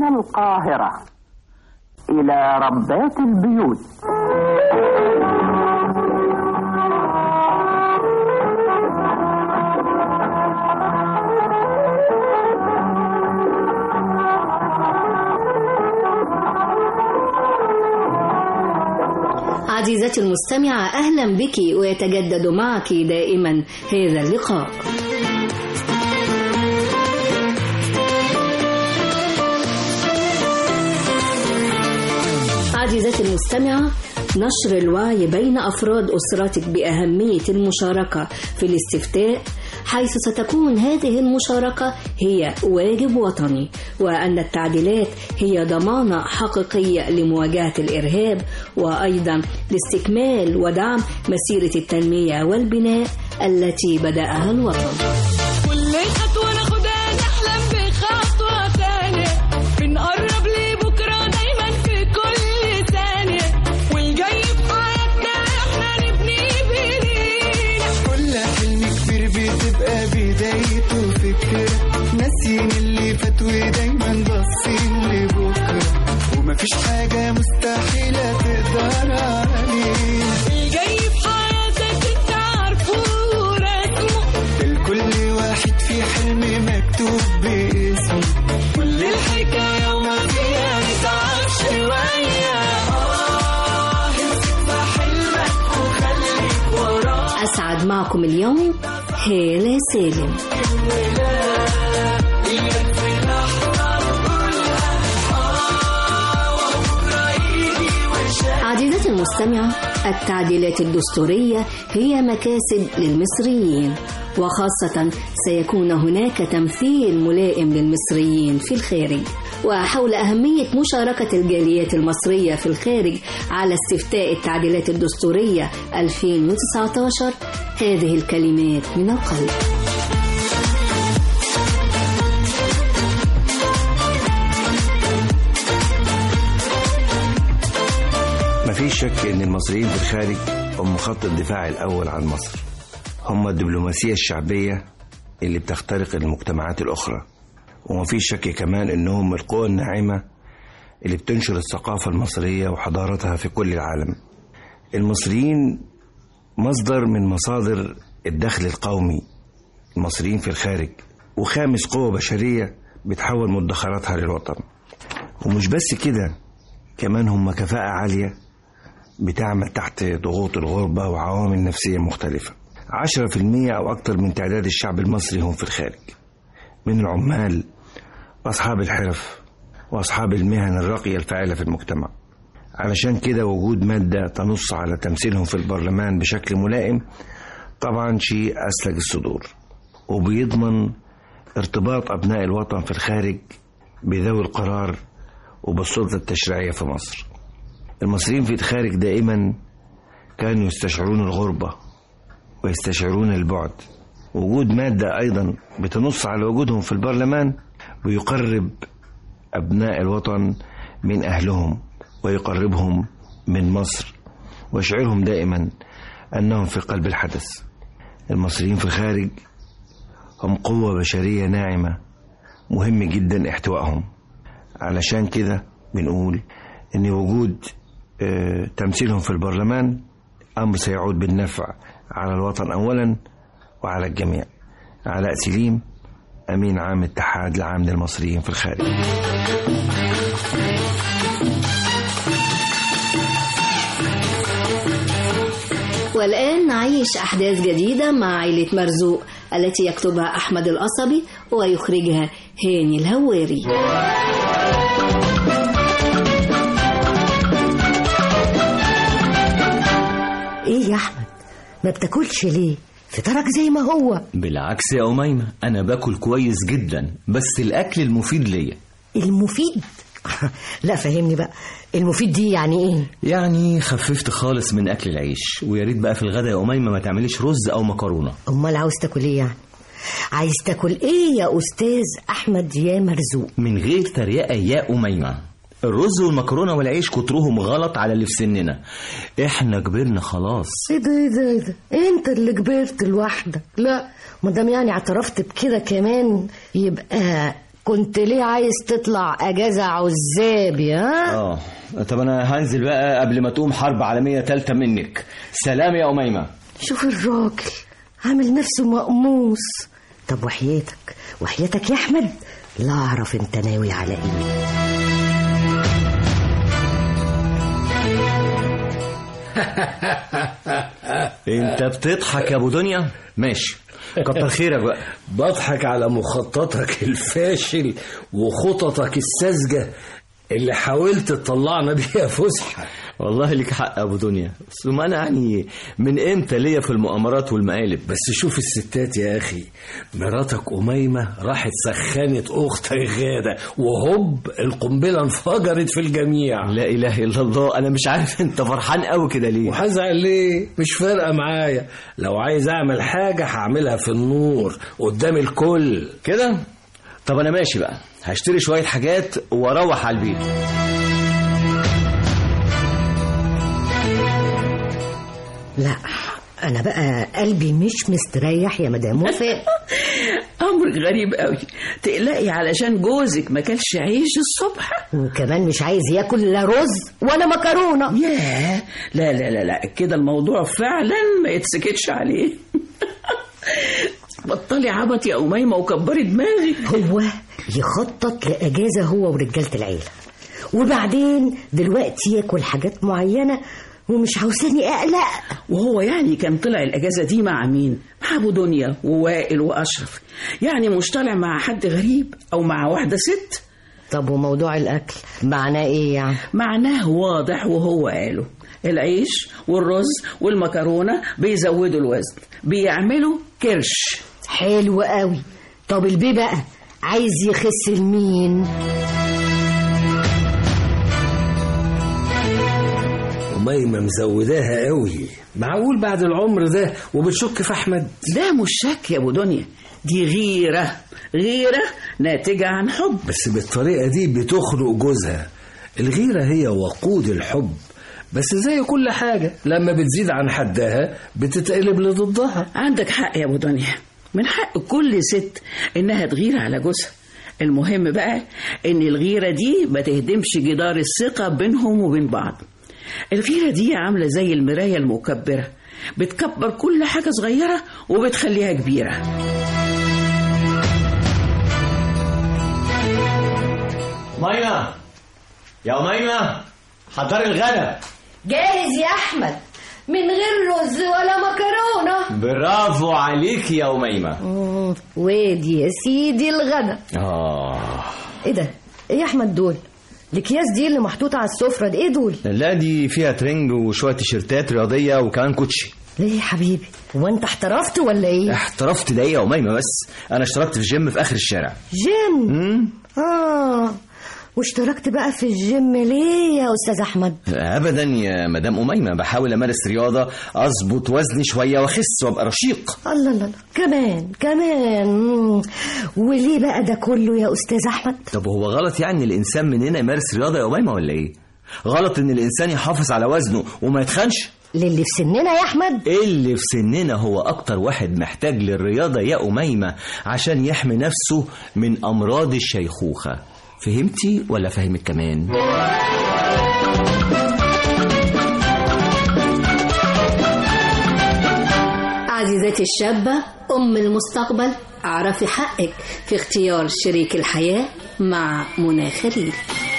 من القاهرة إلى ربات البيوت عزيزتي المستمعة أهلا بك ويتجدد معك دائما هذا اللقاء عزيزتي المستمعة نشر الوعي بين أفراد أسرتك بأهمية المشاركة في الاستفتاء حيث ستكون هذه المشاركة هي واجب وطني وأن التعديلات هي ضمانة حقيقية لمواجهة الإرهاب وأيضا لاستكمال ودعم مسيرة التنمية والبناء التي بدأها الوطن كل خطوة ناخدها نحلم بخطوة تانية بنقرب لبكرة دايما في كل ثانية والجاي في حياتنا احنا نبني بإيدينا كل حلم كبير بتبقى بدايته فكرة ناسيين اللي فات ودايما باصين لبكرة ومفيش حاجة مستحيلة تقدر علينا الجاي في حياتك انت عارفه ورسمه الكل واحد في حلم مكتوب باسمه كل الحكاية وما فيها نتعب شوية آه امسك في حلمك وخليك وراه أسعد معكم اليوم هالة سالم عزيزتي المستمعة التعديلات الدستورية هي مكاسب للمصريين وخاصة سيكون هناك تمثيل ملائم للمصريين في الخارج وحول أهمية مشاركة الجاليات المصرية في الخارج على استفتاء التعديلات الدستورية 2019 هذه الكلمات من القلب مفيش شك ان المصريين في الخارج هم خط الدفاع الاول عن مصر هم الدبلوماسيه الشعبيه اللي بتخترق المجتمعات الاخرى ومفيش شك كمان انهم القوى الناعمه اللي بتنشر الثقافه المصريه وحضارتها في كل العالم المصريين مصدر من مصادر الدخل القومي المصريين في الخارج وخامس قوة بشرية بتحول مدخراتها للوطن ومش بس كده كمان هم كفاءة عالية بتعمل تحت ضغوط الغربة وعوامل نفسية مختلفة عشرة في المية أو أكتر من تعداد الشعب المصري هم في الخارج من العمال وأصحاب الحرف وأصحاب المهن الراقية الفاعلة في المجتمع علشان كده وجود مادة تنص على تمثيلهم في البرلمان بشكل ملائم طبعا شيء أسلج الصدور وبيضمن ارتباط أبناء الوطن في الخارج بذوي القرار وبالسلطة التشريعية في مصر المصريين في الخارج دائما كانوا يستشعرون الغربة ويستشعرون البعد وجود مادة أيضا بتنص على وجودهم في البرلمان ويقرب أبناء الوطن من أهلهم ويقربهم من مصر ويشعرهم دائما أنهم في قلب الحدث المصريين في الخارج هم قوة بشرية ناعمة مهم جدا احتوائهم علشان كده بنقول ان وجود آه، تمثيلهم في البرلمان امر سيعود بالنفع على الوطن اولا وعلى الجميع علاء سليم امين عام الاتحاد العام للمصريين في الخارج والآن نعيش أحداث جديدة مع عائلة مرزوق التي يكتبها أحمد القصبي ويخرجها هاني الهواري ايه يا احمد ما بتاكلش ليه فطارك زي ما هو بالعكس يا أميمة أنا باكل كويس جدا بس الأكل المفيد ليا المفيد لا فهمني بقى المفيد دي يعني ايه يعني خففت خالص من أكل العيش ويا ريت بقى في الغداء يا أميمة ما تعمليش رز أو مكرونة امال عاوز تاكل ايه يعني عايز تاكل ايه يا استاذ احمد يا مرزوق من غير تريقة يا أميمة الرز والمكرونة والعيش كترهم غلط على اللي في سننا احنا كبرنا خلاص ايه ده ايه ده ايه ده انت اللي كبرت لوحدك لا ما دام يعني اعترفت بكده كمان يبقى كنت ليه عايز تطلع اجازة عزابي ها اه طب انا هنزل بقى قبل ما تقوم حرب عالميه ثالثه منك سلام يا اميمه شوف الراجل عامل نفسه مقموص طب وحياتك وحياتك يا احمد لا اعرف انت ناوي على ايه انت بتضحك يا ابو دنيا ماشي كتر خيرك بقى بضحك على مخططك الفاشل وخططك الساذجة اللي حاولت تطلعنا بيها فسحة والله لك حق يا ابو دنيا بس ما انا يعني من امتى ليا في المؤامرات والمقالب بس شوف الستات يا أخي مراتك أميمة راحت سخنت أختك غادة وهوب القنبلة انفجرت في الجميع لا اله الا الله انا مش عارف انت فرحان قوي كده ليه وهزعل ليه مش فارقة معايا لو عايز أعمل حاجة هعملها في النور قدام الكل كده طب انا ماشي بقى هشتري شويه حاجات واروح على البيت لا انا بقى قلبي مش مستريح يا مدام وفاء امر غريب قوي تقلقي علشان جوزك ما كلش عيش الصبح وكمان مش عايز ياكل لا رز ولا مكرونه ياه لا لا لا لا كده الموضوع فعلا ما يتسكتش عليه بطلي عبط يا أميمة وكبري دماغك هو يخطط لاجازه هو ورجاله العيله وبعدين دلوقتي ياكل حاجات معينه ومش عاوزاني اقلق وهو يعني كان طلع الأجازة دي مع مين؟ مع أبو دنيا ووائل وأشرف يعني مش طالع مع حد غريب أو مع واحدة ست طب وموضوع الاكل معناه ايه يعني معناه واضح وهو قاله العيش والرز والمكرونة بيزودوا الوزن بيعملوا كرش حلو قوي طب البيه بقى عايز يخس لمين أميمة مزوداها قوي معقول بعد العمر ده وبتشك في أحمد ده مش شك يا أبو دنيا دي غيرة غيرة ناتجة عن حب بس بالطريقة دي بتخنق جوزها الغيرة هي وقود الحب بس زي كل حاجة لما بتزيد عن حدها بتتقلب لضدها عندك حق يا أبو دنيا من حق كل ست إنها تغير على جوزها المهم بقى إن الغيرة دي ما تهدمش جدار الثقة بينهم وبين بعض الغيرة دي عاملة زي المراية المكبرة بتكبر كل حاجة صغيرة وبتخليها كبيرة ميمة يا أميمة حضري الغدا جاهز يا احمد من غير رز ولا مكرونه برافو عليك يا أميمة مم، وادي يا سيدي الغدا آه ايه ده ايه يا احمد دول الاكياس دي اللي محطوطه على السفره دي ايه دول لا دي فيها ترنج وشوية تيشيرتات رياضية وكمان كوتشي ليه يا حبيبي هو انت احترفت ولا ايه احترفت ده إيه يا أميمة بس أنا اشتركت في الجيم في آخر الشارع جيم مم. اه واشتركت بقى في الجيم ليه يا استاذ احمد ابدا يا مدام اميمه بحاول امارس رياضه اظبط وزني شويه واخس وابقى رشيق الله الله الله كمان كمان مم. وليه بقى ده كله يا استاذ احمد طب هو غلط يعني الانسان مننا يمارس رياضه يا اميمه ولا ايه غلط ان الانسان يحافظ على وزنه وما يتخنش للي في سننا يا احمد اللي في سننا هو اكتر واحد محتاج للرياضه يا اميمه عشان يحمي نفسه من امراض الشيخوخه فهمتي ولا فهمك كمان عزيزتي الشابة أم المستقبل اعرفي حقك في اختيار شريك الحياة مع منى خليل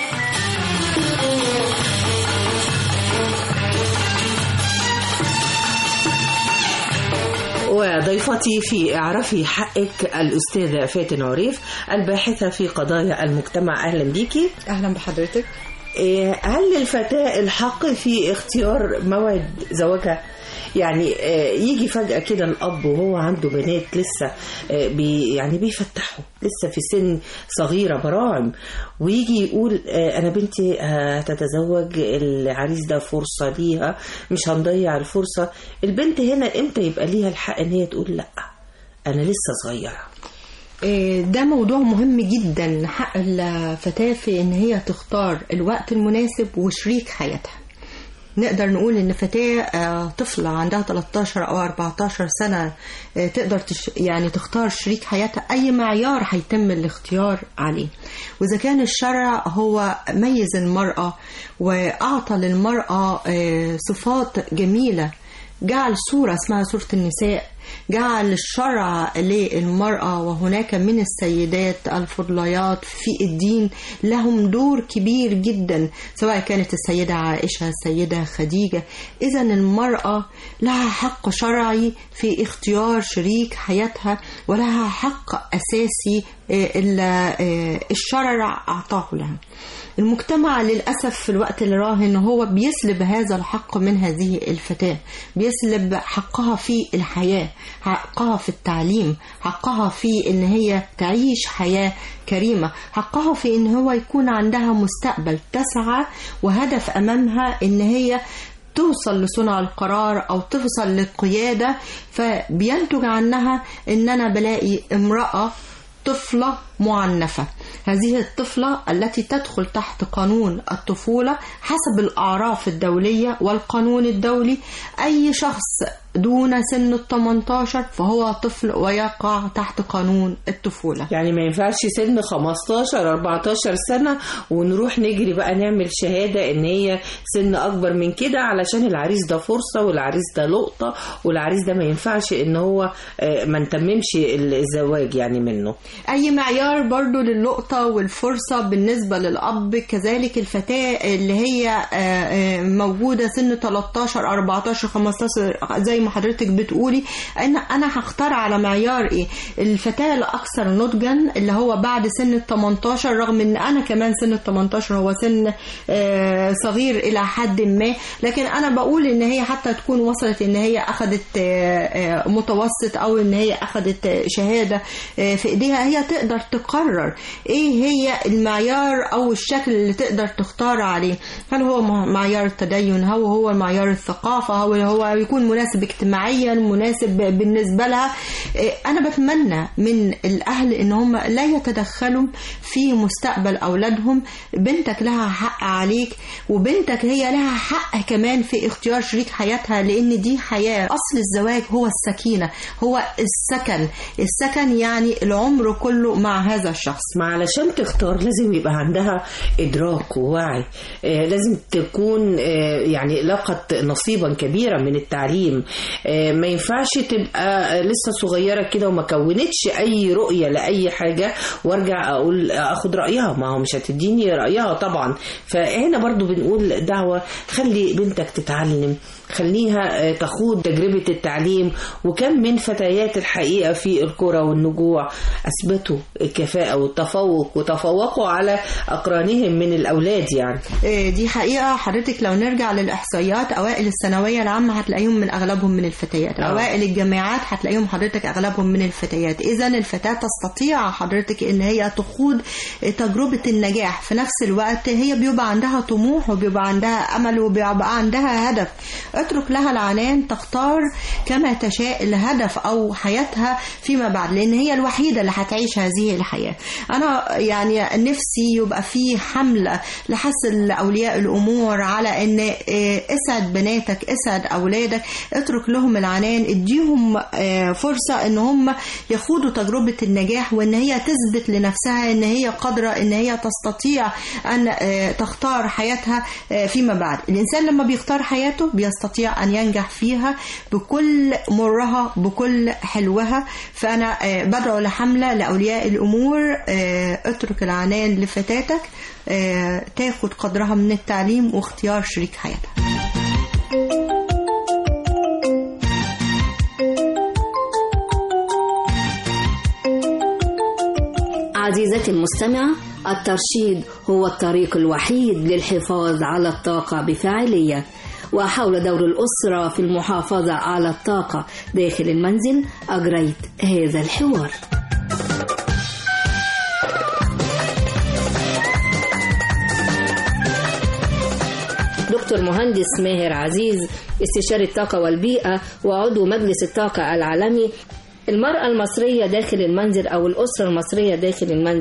وضيفتي في اعرفي حقك الأستاذة فاتن عريف الباحثة في قضايا المجتمع أهلا بيكي اهلا بحضرتك إيه، هل للفتاة الحق في اختيار موعد زواجها؟ يعني آه، يجي فجأة كده الأب وهو عنده بنات لسه آه، بي يعني بيفتحوا لسه في سن صغيرة براعم ويجي يقول آه، أنا بنتي هتتزوج العريس ده فرصة ليها مش هنضيع الفرصة البنت هنا إمتى يبقى ليها الحق إن هي تقول لأ أنا لسه صغيرة إيه، ده موضوع مهم جدا حق الفتاة في ان هي تختار الوقت المناسب وشريك حياتها نقدر نقول ان فتاة آه، طفلة عندها 13 او 14 سنة آه، تقدر تش يعني تختار شريك حياتها اي معيار هيتم الاختيار عليه واذا كان الشرع هو ميز المرأة واعطى للمرأة آه، صفات جميلة جعل صورة اسمها صورة النساء جعل الشرع للمرأة وهناك من السيدات الفضليات في الدين لهم دور كبير جدا سواء كانت السيدة عائشة السيدة خديجة إذا المرأة لها حق شرعي في اختيار شريك حياتها ولها حق أساسي آه، ال- آه، الشرع أعطاه لها المجتمع للأسف في الوقت الراهن هو بيسلب هذا الحق من هذه الفتاة بيسلب حقها في الحياة حقها في التعليم حقها في ان هي تعيش حياة كريمة حقها في ان هو يكون عندها مستقبل تسعى وهدف امامها ان هي توصل لصنع القرار او توصل للقيادة فبينتج عنها ان انا بلاقي امرأة طفلة معنفة هذه الطفلة التي تدخل تحت قانون الطفولة حسب الأعراف الدولية والقانون الدولي أي شخص دون سن ال 18 فهو طفل ويقع تحت قانون الطفولة يعني ما ينفعش سن 15 14 سنة ونروح نجري بقى نعمل شهادة ان هي سن اكبر من كده علشان العريس ده فرصة والعريس ده لقطة والعريس ده ما ينفعش ان هو آه، ما نتممش الزواج يعني منه أي معيار برضو للقطة والفرصة بالنسبة للأب كذلك الفتاة اللي هي آه، آه، موجودة سن 13 14 15 زي ما حضرتك بتقولي أنا أنا هختار على معيار إيه الفتاة الأكثر نضجا اللي هو بعد سن ال 18 رغم إن أنا كمان سن ال 18 هو سن آه، صغير إلى حد ما لكن أنا بقول إن هي حتى تكون وصلت إن هي أخذت آه، آه، متوسط أو إن هي أخذت آه، شهادة آه، في إيديها هي تقدر تقرر ايه هي المعيار او الشكل اللي تقدر تختار عليه هل هو م- معيار التدين هل هو معيار الثقافة هو هو يكون مناسب اجتماعيا مناسب بالنسبة لها إيه، انا بتمنى من الاهل ان هم لا يتدخلوا في مستقبل اولادهم بنتك لها حق عليك وبنتك هي لها حق كمان في اختيار شريك حياتها لان دي حياة اصل الزواج هو السكينة هو السكن السكن يعني العمر كله مع هذا الشخص ما علشان تختار لازم يبقى عندها إدراك ووعي آه، لازم تكون آه، يعني لاقت نصيبا كبيرا من التعليم آه، ما ينفعش تبقى آه، لسه صغيرة كده وما كونتش أي رؤية لأي حاجة وارجع أقول أخد رأيها ما هو مش هتديني رأيها طبعا فهنا برضو بنقول دعوة خلي بنتك تتعلم خليها آه، تخوض تجربة التعليم وكم من فتيات الحقيقة في الكرة والنجوع أثبتوا الكفاءة والتفوق وتفوقوا على أقرانهم من الأولاد يعني إيه، دي حقيقة حضرتك لو نرجع للإحصائيات أوائل الثانوية العامة هتلاقيهم من أغلبهم من الفتيات آه. أوائل الجامعات هتلاقيهم حضرتك أغلبهم من الفتيات إذا الفتاة تستطيع حضرتك إن هي تخوض تجربة النجاح في نفس الوقت هي بيبقى عندها طموح وبيبقى عندها أمل وبيبقى عندها هدف اترك لها العنان تختار كما تشاء الهدف أو حياتها فيما بعد لأن هي الوحيدة اللي هتعيش هذه الحياة أنا يعني نفسي يبقى في حملة لحث أولياء الأمور على أن آه، اسعد بناتك اسعد أولادك اترك لهم العنان اديهم آه، فرصة أن هم يخوضوا تجربة النجاح وأن هي تثبت لنفسها أن هي قادرة أن هي تستطيع أن آه، تختار حياتها آه، فيما بعد الإنسان لما بيختار حياته بيستطيع أن ينجح فيها بكل مرها بكل حلوها فأنا آه، بدعو لحملة لأولياء الأمور آه، اترك العنان لفتاتك آه، تاخد قدرها من التعليم واختيار شريك حياتها عزيزتي المستمعة الترشيد هو الطريق الوحيد للحفاظ على الطاقة بفاعلية وحول دور الأسرة في المحافظة على الطاقة داخل المنزل أجريت هذا الحوار دكتور مهندس ماهر عزيز استشاري الطاقة والبيئة وعضو مجلس الطاقة العالمي المرأة المصرية داخل المنزل أو الأسرة المصرية داخل المنزل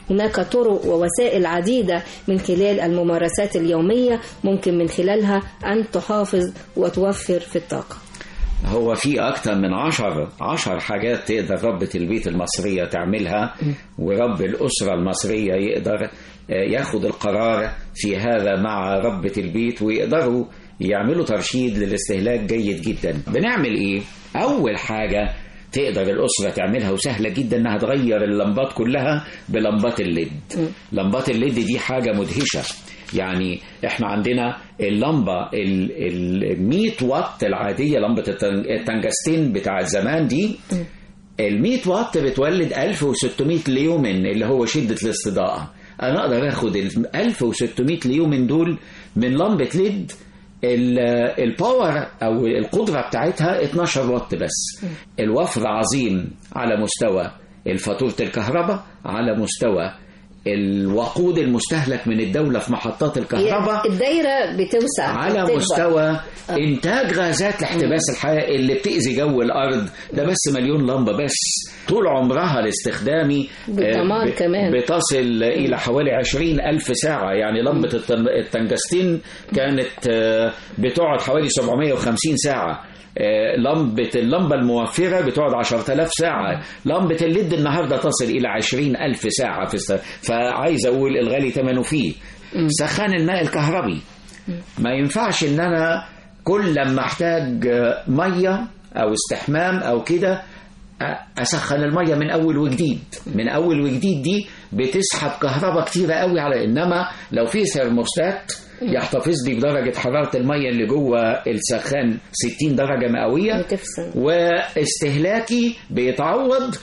هناك طرق ووسائل عديدة من خلال الممارسات اليومية ممكن من خلالها أن تحافظ وتوفر في الطاقة هو في أكتر من عشر عشر حاجات تقدر ربة البيت المصرية تعملها ورب الأسرة المصرية يقدر آه، ياخد القرار في هذا مع ربة البيت ويقدروا يعملوا ترشيد للاستهلاك جيد جدا بنعمل إيه؟ أول حاجة تقدر الأسرة تعملها وسهلة جدا إنها تغير اللمبات كلها بلمبات الليد لمبات الليد دي حاجة مدهشة يعني احنا عندنا اللمبة ال 100 واط العادية لمبة التن- التنجستين بتاع زمان دي ال 100 واط بتولد 1600 ليومن اللي هو شدة الاستضاءة انا اقدر اخد ال 1600 ليومن دول من لمبة ليد ال- الباور او القدرة بتاعتها 12 واط بس الوفر عظيم على مستوى الفاتورة الكهرباء على مستوى الوقود المستهلك من الدولة في محطات الكهرباء الدايرة بتوسع على بتكبر. مستوى انتاج غازات الاحتباس الحراري اللي بتأذي جو الارض ده بس مليون لمبه بس طول عمرها الاستخدامي بالدمار ب- كمان. بتصل الى حوالي عشرين الف ساعه يعني لمبه التن- التنجستين كانت آه، بتقعد حوالي 750 ساعه آه، لمبة اللمبة الموفرة بتقعد 10000 ساعة لمبة الليد النهاردة تصل إلى 20000 ساعة في است... فعايز أقول الغالي ثمنه فيه سخان الماء الكهربي ما ينفعش ان انا كل لما احتاج ميه او استحمام او كده أ- اسخن الميه من اول وجديد من اول وجديد دي بتسحب كهرباء كتيره قوي على انما لو في ثرموستات يحتفظ لي بدرجه حراره الميه اللي جوه السخان 60 درجه مئويه بتفصل واستهلاكي بيتعوض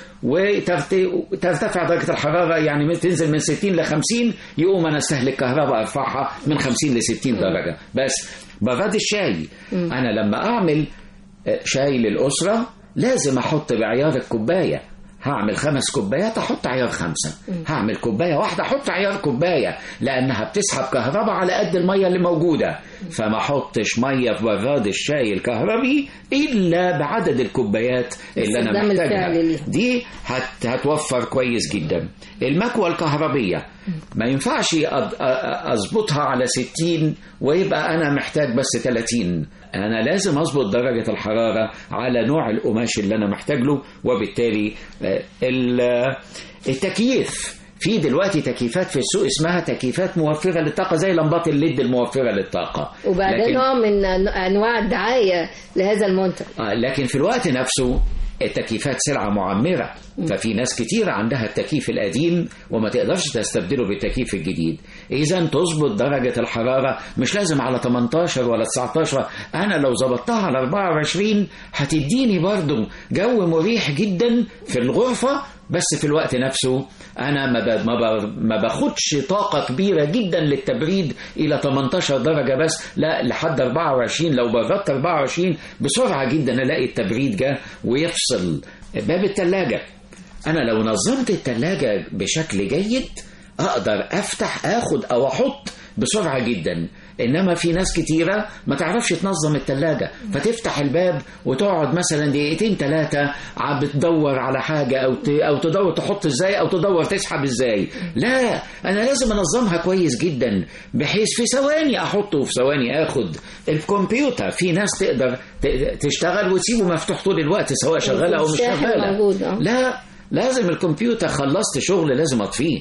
وترتفع درجة الحرارة يعني تنزل من 60 ل 50 يقوم أنا استهلك كهرباء أرفعها من 50 ل 60 درجة بس براد الشاي أنا لما أعمل آه، شاي للأسرة لازم أحط بعيار الكوباية هعمل خمس كوبايات احط عيار خمسة هعمل كوباية واحدة احط عيار كوباية لانها بتسحب كهرباء على قد المية اللي موجودة فما احطش مية في براد الشاي الكهربي الا بعدد الكوبايات اللي انا استخدام محتاجها الفعل ليها. دي هت هتوفر كويس جدا المكوى الكهربية ما ينفعش أض- أ- أ- اظبطها على 60 ويبقى انا محتاج بس 30 انا لازم اظبط درجة الحرارة على نوع القماش اللي انا محتاج له وبالتالي آه، ال- التكييف في دلوقتي تكييفات في السوق اسمها تكييفات موفرة للطاقة زي لمبات الليد الموفرة للطاقة وبعدين لكن- نوع من انواع الدعايه لهذا المنتج آه، لكن في الوقت نفسه التكييفات سلعة معمرة ففي ناس كتير عندها التكييف القديم وما تقدرش تستبدله بالتكييف الجديد إذا تظبط درجة الحرارة مش لازم على 18 ولا 19 أنا لو ظبطتها على 24 هتديني برضو جو مريح جدا في الغرفة بس في الوقت نفسه انا ما ب- ما ب- ما باخدش طاقه كبيره جدا للتبريد الى 18 درجه بس لا لحد 24 لو بردت 24 بسرعه جدا الاقي التبريد جه ويفصل باب الثلاجه انا لو نظمت الثلاجه بشكل جيد اقدر افتح اخد او احط بسرعه جدا انما في ناس كتيره ما تعرفش تنظم الثلاجه فتفتح الباب وتقعد مثلا دقيقتين ثلاثه بتدور على حاجه او ت... او تدور تحط ازاي او تدور تسحب ازاي لا انا لازم انظمها كويس جدا بحيث في ثواني احطه وفي ثواني اخد الكمبيوتر في ناس تقدر ت- تشتغل وتسيبه مفتوح طول الوقت سواء شغاله او مش الشاحن شغاله موجود، آه. لا لازم الكمبيوتر خلصت شغل لازم اطفيه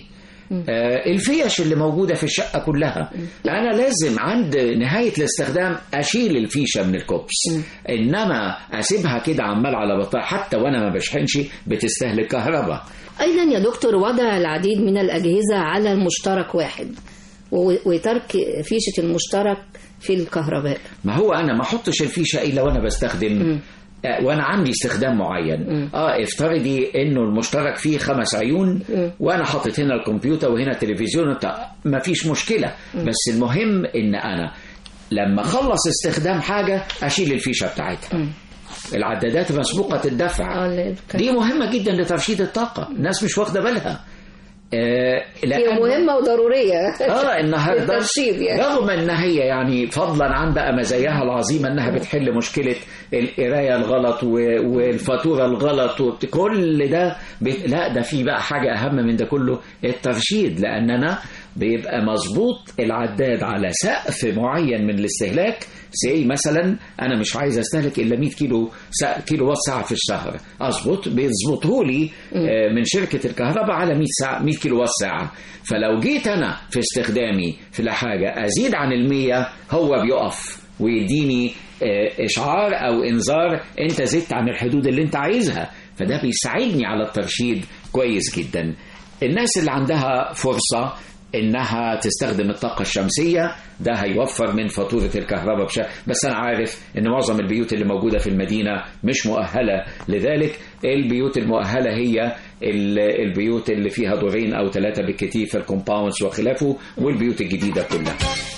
آه، الفيش اللي موجودة في الشقة كلها أنا لازم عند نهاية الاستخدام أشيل الفيشة من الكوبس إنما أسيبها كده عمال على بطال حتى وأنا ما بشحنش بتستهلك كهرباء ايضا يا دكتور وضع العديد من الاجهزه على المشترك واحد و- وترك فيشه المشترك في الكهرباء ما هو أنا ما أحطش الفيشة إلا وأنا بستخدم آه، وانا عندي استخدام معين اه افترضي انه المشترك فيه خمس عيون وانا حاطط هنا الكمبيوتر وهنا التلفزيون بتاع- ما فيش مشكله بس المهم ان انا لما اخلص استخدام حاجه اشيل الفيشه بتاعتها العدادات مسبوقه الدفع اه اللي- دي مهمه جدا لترشيد الطاقه الناس مش واخده بالها آه هي مهمة وضرورية اه النهارده للترشيد يعني رغم ان هي يعني فضلا عن بقى مزاياها العظيمه انها بتحل مشكله القرايه الغلط و- والفاتوره الغلط وكل ده بت... لا ده في بقى حاجه اهم من ده كله الترشيد لاننا بيبقى مظبوط العداد على سقف معين من الاستهلاك سي مثلا انا مش عايز استهلك الا 100 كيلو سا... كيلو وات ساعه في الشهر اظبط بيظبطه لي آه، من شركه الكهرباء على 100 ساعه 100 كيلو وات ساعه فلو جيت انا في استخدامي في الحاجه ازيد عن ال 100 هو بيقف ويديني آه، اشعار او انذار انت زدت عن الحدود اللي انت عايزها فده بيساعدني على الترشيد كويس جدا الناس اللي عندها فرصه انها تستخدم الطاقه الشمسيه ده هيوفر من فاتوره الكهرباء بشكل بس انا عارف ان معظم البيوت اللي موجوده في المدينه مش مؤهله لذلك البيوت المؤهله هي ال- البيوت اللي فيها دورين او ثلاثه بالكثير في الكومباوندز وخلافه والبيوت الجديده كلها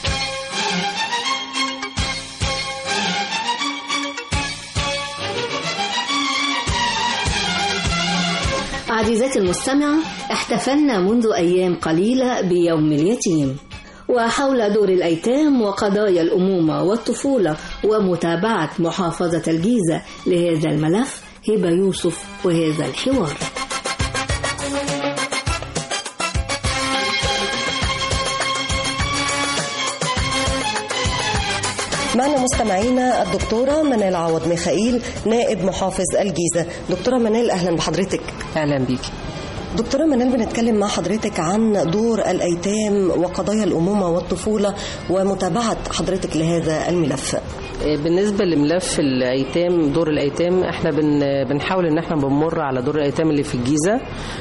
عزيزاتي المستمعة احتفلنا منذ أيام قليلة بيوم اليتيم وحول دور الأيتام وقضايا الأمومة والطفولة ومتابعة محافظة الجيزة لهذا الملف هبة يوسف وهذا الحوار معنا مستمعينا الدكتورة منال عوض ميخائيل نائب محافظ الجيزة دكتورة منال أهلا بحضرتك أهلا بيكي دكتورة منال بنتكلم مع حضرتك عن دور الأيتام وقضايا الأمومة والطفولة ومتابعة حضرتك لهذا الملف بالنسبة لملف الأيتام دور الأيتام احنا بن بنحاول ان احنا بنمر على دور الأيتام اللي في الجيزة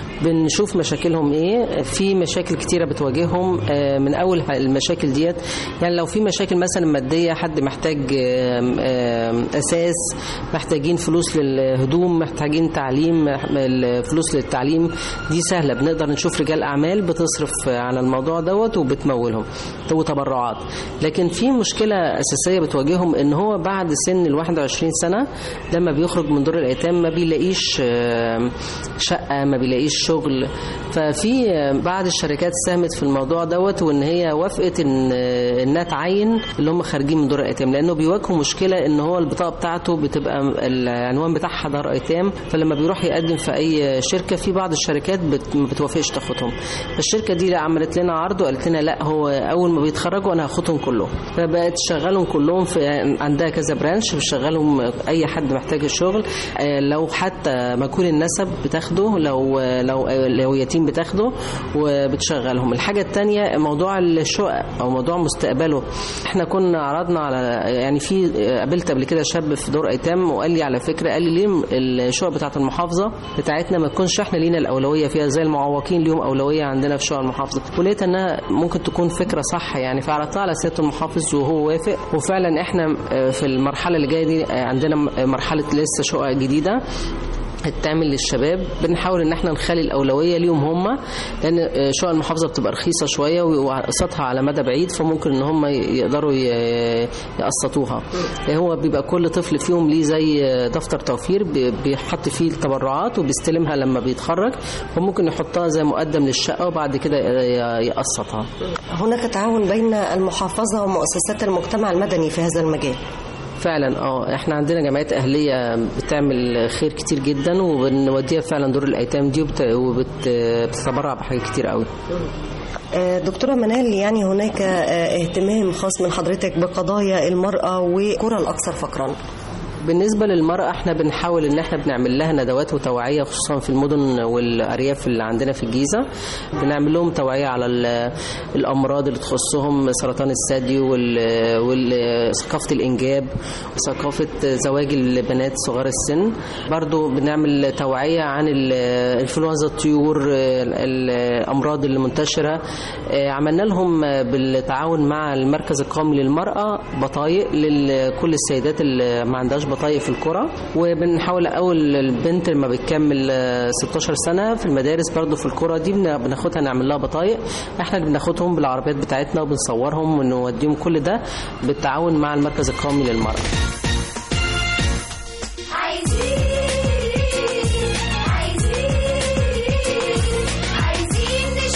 بنشوف مشاكلهم ايه في مشاكل كتيرة بتواجههم آه، من أول المشاكل ديت يعني لو في مشاكل مثلا مادية حد محتاج آم، آم، أساس محتاجين فلوس للهدوم محتاجين تعليم الفلوس للتعليم دي سهلة بنقدر نشوف رجال أعمال بتصرف على الموضوع دوت وبتمولهم وتبرعات لكن في مشكلة أساسية بتواجههم إن هو بعد سن ال 21 سنة لما بيخرج من دور الأيتام ما بيلاقيش آم، شقة ما بيلاقيش شغل ففي آم، بعض الشركات ساهمت في الموضوع دوت وإن هي وافقت إن آه، إنها تعين اللي هم خارجين من دور الأيتام لأنه بيواجهوا مشكلة إن هو البطاقة بتاعته بتبقى العنوان بتاعها دار أيتام فلما بيروح يقدم في أي شركة في بعض الشركات بت ما بتوافقش تاخدهم فالشركة دي لا عملت لنا عرض وقالت لنا لا هو أول ما بيتخرجوا أنا هاخدهم كلهم فبقت تشغلهم كلهم في عندها كذا برانش بتشغلهم أي حد محتاج الشغل آه، لو حتى مجهول النسب بتاخده لو لو لو يتيم بتاخده وبتشغلهم الحاجة التانية موضوع الشقق أو موضوع مستقبله احنا كنا عرضنا على يعني في قابلت قبل كده شاب في دور ايتام وقال لي على فكره قال لي ليه الشقق بتاعه المحافظه بتاعتنا ما تكونش احنا لينا الاولويه فيها زي المعوقين ليهم اولويه عندنا في شقق المحافظه ولقيت انها ممكن تكون فكره صح يعني فعرضتها على سياده المحافظ وهو وافق وفعلا احنا في المرحله اللي جايه دي عندنا مرحله لسه شقق جديده هتعمل للشباب بنحاول ان احنا نخلي الاولويه ليهم هم لان شقق المحافظه بتبقى رخيصه شويه وقسطها على مدى بعيد فممكن ان هم يقدروا ي- يقسطوها هو بيبقى كل طفل فيهم ليه زي دفتر توفير بي- بيحط فيه التبرعات وبيستلمها لما بيتخرج وممكن يحطها زي مقدم للشقه وبعد كده ي- يقسطها هناك تعاون بين المحافظة ومؤسسات المجتمع المدني في هذا المجال فعلا اه احنا عندنا جمعيات اهليه بتعمل خير كتير جدا وبنوديها فعلا دور الايتام دي وبتتبرع بحاجات كتير قوي آه، دكتورة منال يعني هناك آه، اهتمام خاص من حضرتك بقضايا المرأة وكرة الأكثر فقرا بالنسبة للمرأة احنا بنحاول ان احنا بنعمل لها ندوات وتوعية خصوصا في المدن والأرياف اللي عندنا في الجيزة بنعمل لهم توعية على ال- الأمراض اللي تخصهم سرطان الثدي وثقافة الإنجاب ثقافة زواج البنات صغار السن برضو بنعمل توعية عن ال- انفلونزا الطيور ال- الأمراض اللي منتشرة اه، عملنا لهم بالتعاون مع المركز القومي للمرأة بطايق لكل السيدات اللي ما عندهاش بطايق في القرى وبنحاول اول البنت لما بتكمل آه، 16 سنه في المدارس برضو في القرى دي بن- بناخدها نعمل لها بطايق احنا اللي بناخدهم بالعربيات بتاعتنا وبنصورهم ونوديهم كل ده بالتعاون مع المركز القومي للمرأة عايزين عايزين عايزين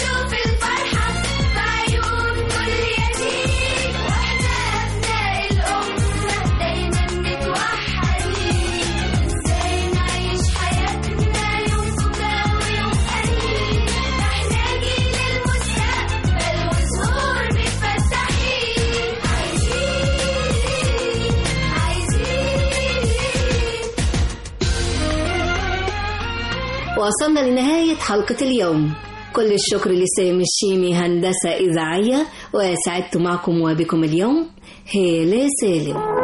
وصلنا لنهاية حلقة اليوم كل الشكر لسامي الشيمي هندسة إذاعية وسعدت معكم وبكم اليوم هالة سالم